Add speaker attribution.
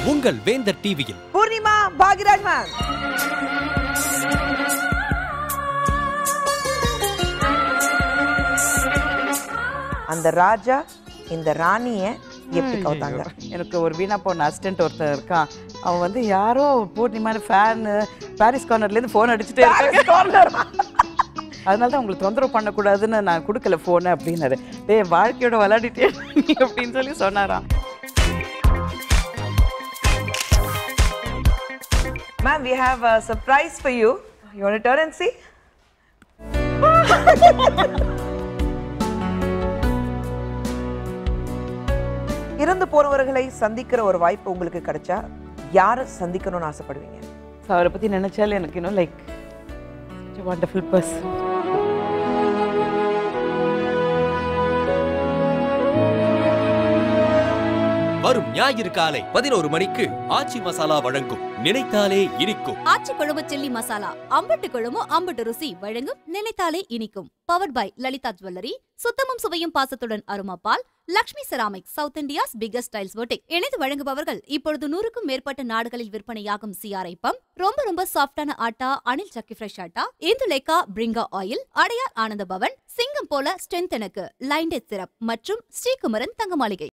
Speaker 1: உங்கள் வேந்தர் டிவியில்
Speaker 2: பூர்ணிமா பாகிராஜ் மேம் அந்த ராஜா இந்த ராணிய எப்படி கவுத்தாங்க
Speaker 3: எனக்கு ஒரு வீணா போன அசிஸ்டன்ட் ஒருத்தன் இருக்கான் அவன் வந்து யாரோ பூர்ணிமான ஃபேனு பாரிஸ் கார்னர்லேருந்து ஃபோன் அடிச்சுட்டே இருக்காங்க அதனால தான் உங்களுக்கு தொந்தரவு பண்ணக்கூடாதுன்னு நான் கொடுக்கல ஃபோனை அப்படின்னாரு டேய் வாழ்க்கையோட விளையாடிட்டே நீ அப்படின்னு சொல்லி சொன்னாராம்
Speaker 2: Ma'am, we have a surprise for you. You want to turn and see? இறந்து போறவர்களை சந்திக்கிற ஒரு வாய்ப்பு உங்களுக்கு கிடைச்சா யாரை சந்திக்கணும்னு ஆசைப்படுவீங்க
Speaker 3: ஸோ அவரை பற்றி நினச்சாலே எனக்கு இன்னும் லைக் வண்டர்ஃபுல் பர்சன்
Speaker 1: வரும் ஞாயிறு காலை பதினோரு மணிக்கு ஆச்சி மசாலா வழங்கும் நினைத்தாலே இனிக்கும்
Speaker 4: ஆச்சி குழம்பு சில்லி மசாலா அம்பட்டு குழம்பு அம்பட்டு ருசி வழங்கும் நினைத்தாலே இனிக்கும் பவர்ட் பை லலிதா ஜுவல்லரி சுத்தமும் சுவையும் பாசத்துடன் அருமாபால் Lakshmi ceramic South India's biggest tiles boutique இணைந்து வழங்குபவர்கள் இப்பொழுது நூறுக்கும் மேற்பட்ட நாடுகளில் விற்பனையாகும் சிஆர்ஐ பம் ரொம்ப ரொம்ப சாஃப்டான ஆட்டா அனில் சக்கி ஃப்ரெஷ் ஆட்டா இந்துலேக்கா பிரிங்கா ஆயில் அடையார் ஆனந்த பவன் சிங்கம் போல ஸ்ட்ரென்த் எனக்கு லைண்டேட் சிரப் மற்றும் ஸ்ரீகுமரன் தங்க மாளிகை